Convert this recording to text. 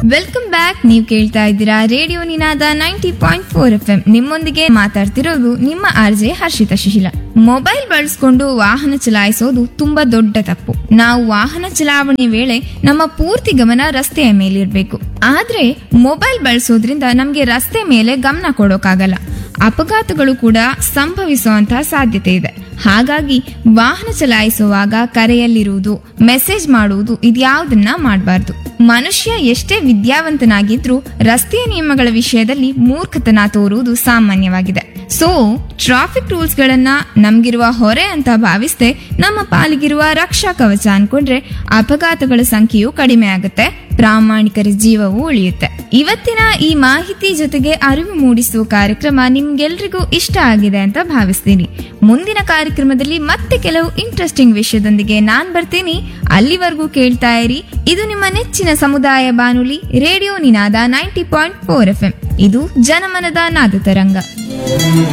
welcome back ನೀವು ಕೇಳ್ತಾ ಇದ್ದೀರಾ radio Ninaada ninety point four F M ನಿಮ್ಮೊಂದಿಗೆ ಮಾತಾಡ್ತಿರೋದು ನಿಮ್ಮ ಆರ್ಜೆ ಹರ್ಷಿತಾ ಶಿಶಿಲ ಮೊಬೈಲ್ ಬಳಸ್ಕೊಂಡು ವಾಹನ ಚಲಾಯಿಸೋದು ತುಂಬಾ ದೊಡ್ಡ ತಪ್ಪು ನಾವು ವಾಹನ ಚಲಾವಣೆ ವೇಳೆ ನಮ್ಮ ಪೂರ್ತಿ ಗಮನ ರಸ್ತೆಯ ಮೇಲಿರ್ಬೇಕು ಆದ್ರೆ ಮೊಬೈಲ್ ಬಳಸೋದ್ರಿಂದ ನಮ್ಗೆ ರಸ್ತೆ ಮೇಲೆ ಗಮನ ಕೊಡೋಕ್ಕಾಗಲ್ಲ ಅಪಘಾತಗಳು ಕೂಡ ಸಂಭವಿಸುವಂತಹ ಸಾಧ್ಯತೆ ಇದೆ ಹಾಗಾಗಿ ವಾಹನ ಚಲಾಯಿಸುವಾಗ ಕರೆಯಲ್ಲಿರುವುದು ಮೆಸೇಜ್ ಮಾಡುವುದು ಇದ್ಯಾವುದನ್ನ ಮಾಡಬಾರ್ದು ಮನುಷ್ಯ ಎಷ್ಟೇ ವಿದ್ಯಾವಂತನಾಗಿದ್ರೂ ರಸ್ತೆಯ ನಿಯಮಗಳ ವಿಷಯದಲ್ಲಿ ಮೂರ್ಖತನ ತೋರುವುದು ಸಾಮಾನ್ಯವಾಗಿದೆ ಸೊ ಟ್ರಾಫಿಕ್ ರೂಲ್ಸ್ ಗಳನ್ನ ನಮ್ಗಿರುವ ಹೊರೆ ಅಂತ ಭಾವಿಸದೆ ನಮ್ಮ ಪಾಲಿಗಿರುವ ರಕ್ಷಾ ಕವಚ ಅನ್ಕೊಂಡ್ರೆ ಅಪಘಾತಗಳ ಸಂಖ್ಯೆಯು ಕಡಿಮೆ ಆಗುತ್ತೆ ಪ್ರಾಮಾಣಿಕರ ಜೀವವು ಉಳಿಯುತ್ತೆ ಇವತ್ತಿನ ಈ ಮಾಹಿತಿ ಜೊತೆಗೆ ಅರಿವು ಮೂಡಿಸುವ ಕಾರ್ಯಕ್ರಮ ನಿಮ್ಗೆಲ್ರಿಗೂ ಇಷ್ಟ ಆಗಿದೆ ಅಂತ ಭಾವಿಸ್ತೀನಿ ಮುಂದಿನ ಕಾರ್ಯಕ್ರಮದಲ್ಲಿ ಮತ್ತೆ ಕೆಲವು ಇಂಟ್ರೆಸ್ಟಿಂಗ್ ವಿಷಯದೊಂದಿಗೆ ನಾನ್ ಬರ್ತೀನಿ ಅಲ್ಲಿವರೆಗೂ ಕೇಳ್ತಾ ಇರಿ ಇದು ನಿಮ್ಮ ನೆಚ್ಚಿನ ಸಮುದಾಯ ಬಾನುಲಿ radio Ninaada ninety point four F ಇದು ಜನಮನದ ನಾದ ತರಂಗ